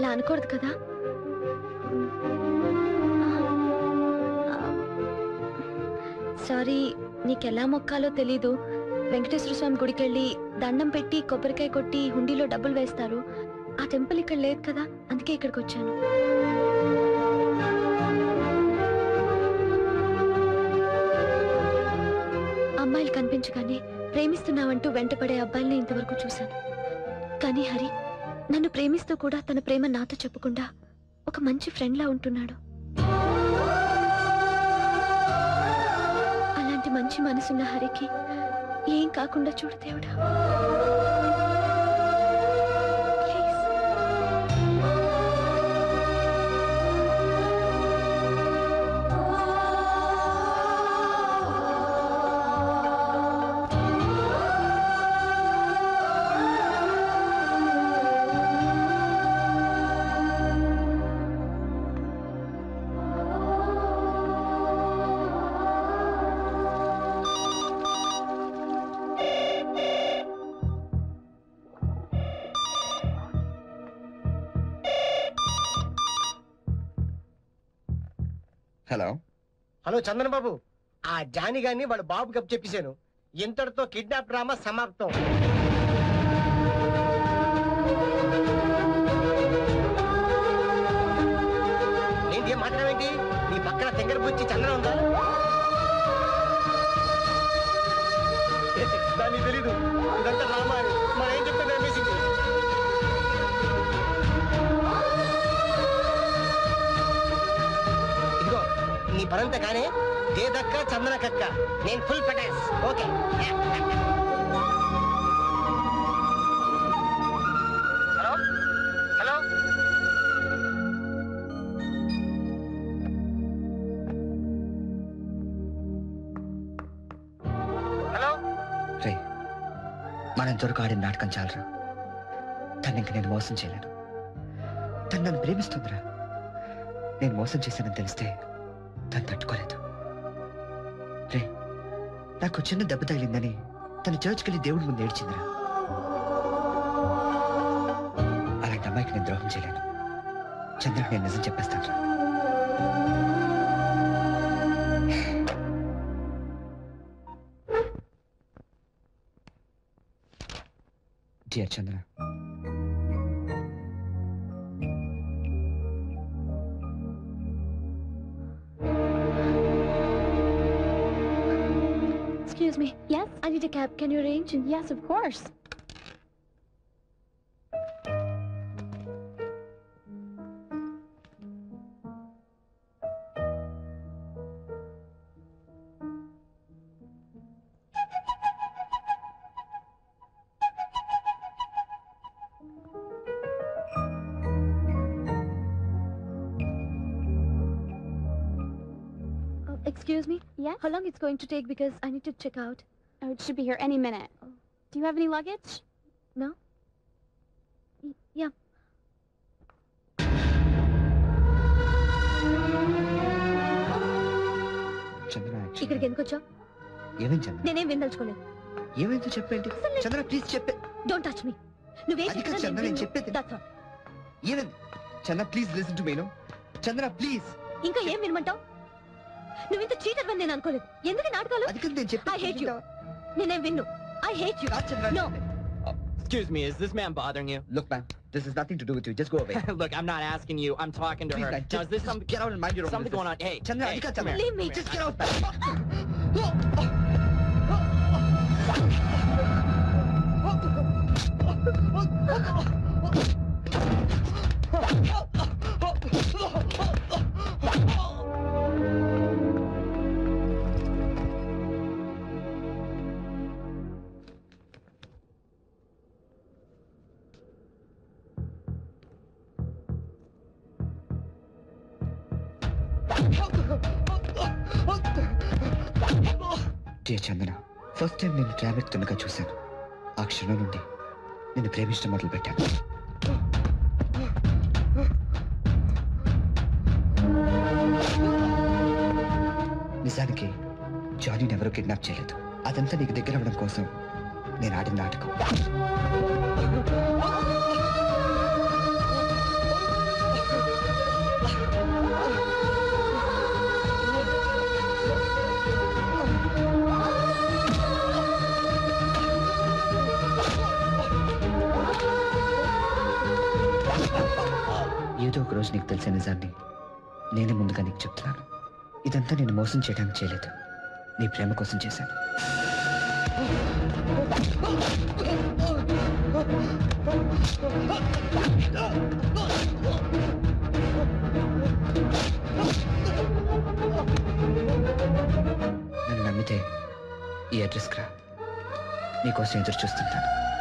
అలా అనకూడదు కదా సారీ నీకెలా మొక్కాలో తెలీదు వెంకటేశ్వర స్వామి గుడికి వెళ్ళి దండం పెట్టి కొబ్బరికాయ కొట్టి హుండీలో డబ్బులు వేస్తారు ఆ టెంపుల్ ఇక్కడ లేదు కదా అందుకే ఇక్కడికి వచ్చాను అమ్మాయిలు కనిపించగానే ప్రేమిస్తున్నావంటూ వెంటపడే అబ్బాయిల్ని ఇంతవరకు చూశాను కానీ హరి నన్ను ప్రేమిస్తూ కూడా తన ప్రేమ నాతో చెప్పకుండా ఒక మంచి ఫ్రెండ్లా ఉంటున్నాడు అలాంటి మంచి మనసున్న హరికి ఏం కాకుండా చూడు దేవుడా ప్లీజ్ హలో హలో చందన్ బాబు ఆ జాని గాని వాడు బాబు కప్ చెప్పేశాను ఇంతటితో కిడ్నాప్ డ్రామా సమాప్తం ఏంటి ఏం మాట్లాడేంటి నీ పక్కన తెంగర బుచ్చి చందనం ఉందా దానికి తెలీదు ఇదంతా డ్రామా అని మనం ఏం చెప్తే నమ్మేసింది ఇదిగో నీ పనంతా కానీ దేదక్క చందన కక్క నేను ఫుల్ పటాస్ ఓకే హలో హలో హలో రే మనం ఇంతవరకు ఆడిన నాటకం చాలరా తను ఇంక నేను మోసం చేయలేను తను నన్ను ప్రేమిస్తుందిరా నేను మోసం చేశానని తెలిస్తే తను తట్టుకోలేదు రే నాకు చిన్న దెబ్బ తగిలిందని తన చర్చ్కి వెళ్ళి దేవుడి ముందు ఏడ్చిందిరా అలాంటి అమ్మాయికి నేను ద్రోహం చేయలేను చంద్రకి నేను నిజం చెప్పేస్తాను రా dear Chandra Excuse me. Yes? I need a cab. Can you arrange? Yes, of course. Uh, excuse me? Yes? How long it's going to take because I need to check out. Oh, it should be here any minute. Do you have any luggage? Y- yeah. Chandra ఇక్కడికి ఎందుకు వచ్చావు ఏమేం చంద్ర నేనేం విందలుచుకోలేదు ఏమైందో చెప్పేంటి Chandra please చెప్పే don't touch me నువ్వేం అది కాదు చెప్పినా చంద్ర, నేను నేను విన్ను. చెప్పేది. That's all. ఏమైంది చంద్ర ప్లీజ్ లిసన్ టు మీను చంద్ర ప్లీజ్ ఇంకా ఏం వినమంటావు నువ్వు ఇంత చీటర్ అని నేను అనుకోలేదు ఎందుకు ఈ నాటకాలు అది కాదు నేను I hate you. చెప్పేది నేనేం విన్ను ఐ హేట్ యు కాదు చంద్ర No. Excuse me, is this man bothering you? Look, man, this has nothing to do with you. Just go away. Look, I'm not asking you. I'm talking to Please, her. man, Now, just, is this just something? get out and mind your own Something going on. business. Hey, Chandra, hey, అది కాదు, come Chandra. here, Leave me, come here. Just get out, man. Dear Chandana first time నేను tram ఎక్కుతుండగా చూశాను ఆ క్షణం నుండి నిన్ను ప్రేమించడం మొదలు పెట్టాను నిజానికి జానీని ఎవరూ కిడ్నాప్ చేయలేదు అదంతా నీకు దగ్గర అవ్వడం కోసం నేను ఆడిన నాటకం రోజు నీకు తెలిసే నిజాన్ని నేనే ముందుగా నీకు చెప్తున్నాను ఇదంతా నేను మోసం చేయడానికి చేయలేదు నీ ప్రేమ కోసం చేశాను నన్ను నమ్మితే ఈ అడ్రస్కి రా నీకోసం ఎదురు చూస్తుంటాను